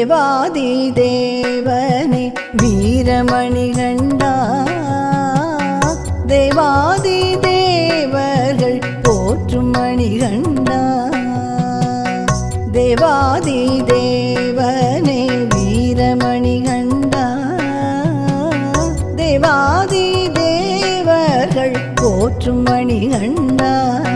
தேவாதி தேவனே வீரமணி கண்டா தேவாதி தேவர்கள் போற்றும் மணி கண்டா தேவாதி தேவனே வீரமணி கண்டா தேவாதி தேவர்கள் போற்றும் மணி கண்டா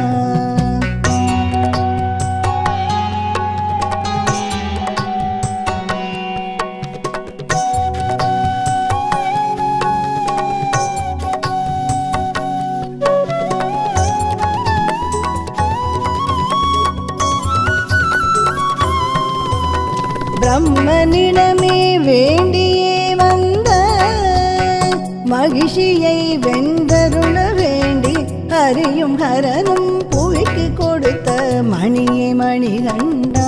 பிரம்மனிடமே வேண்டியே வந்த மகிழ்ச்சியை வென்றருள வேண்டி ஹரியும் ஹரனும் புவிக்கு கொடுத்த மணியே மணிகண்டா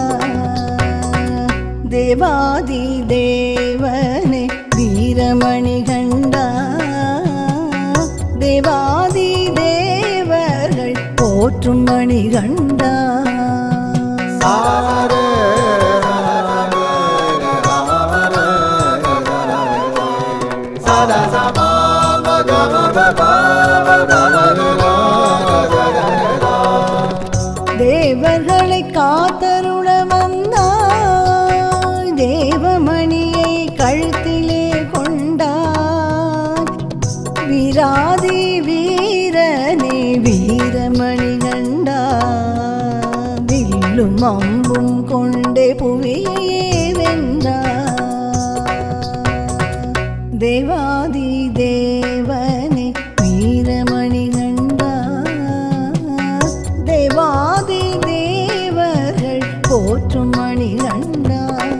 தேவாதி தேவனே வீரமணி கண்டா தேவாதி தேவர்கள் போற்றும் மணிகண்டா தேவர்களை காத்தருள வந்தாய் தேவமணியை கழுத்திலே கொண்டாய் வீராதி வீரனே வீரமணி கண்டா வில்லும் அம்பும் கொண்டே புவியே வென்றா தேவாதி தேவனே வீரமணி கண்டா தேவாதி தேவர்கள் போற்றும் மணி கண்டா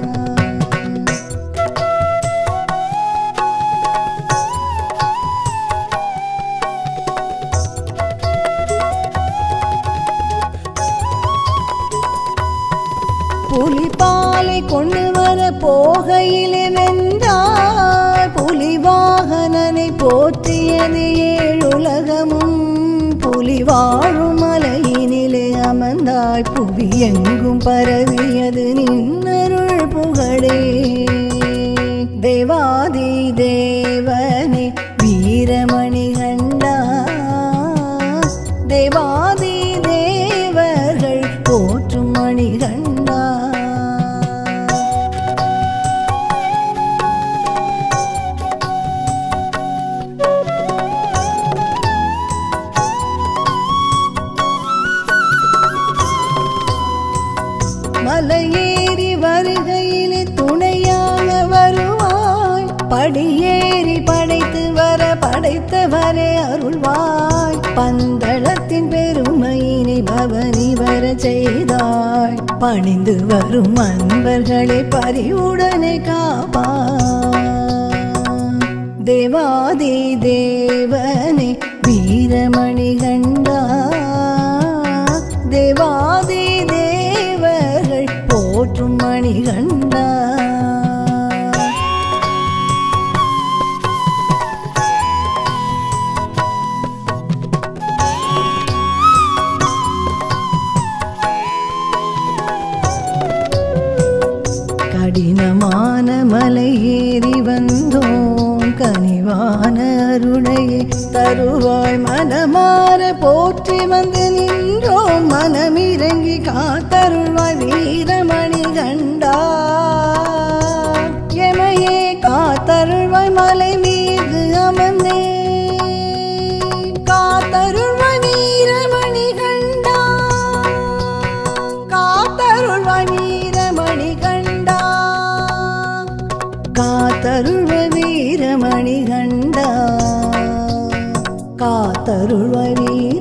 புலிபாலை கொண்டு வர போகையிலே வென்றார் புலி வாகனனை போற்றியது ஏழுலகமும் புலி வாழும் மலையினிலே அமர்ந்தாய் புவி எங்கும் பரவியது நின்னருள் புகழே தேவாதி தேவனே வீரமணி கண்டா தேவாதி தேவர்கள் போற்றும் மணி கண்டா மலையேறி வருகையிலே துணையாக வருவாய் படியேறி படைத்து வர படைத்தவரே அருள்வாய் பந்தளத்தின் பெருமையினை பவனி வர செய்தாய் பணிந்து வரும் அன்பர்களை பரிவுடனே காப்பாய் தேவாதி தேவனே வீரமணி கண்டா தேவாதி தேவர்கள் போற்றும் மணி கண்டா கடினமான மலை ஏறி வந்தோம் கனிவான அருளையே தருவாய் மனமாற போற்றி வந்து நின்றோம் மனமிறங்கி காத்தருள்வாய் வீரமணி கண்டா எமையே காத்தருள்வாய் மலை மீது அமர்ந்தே காத்தருள்வாய் வீரமணி கண்டா காத்தருள்வாய் வீரமணி கண்டா காத்தருள்வ வீரமணி கண்டா காத்தருள்வாய் வீர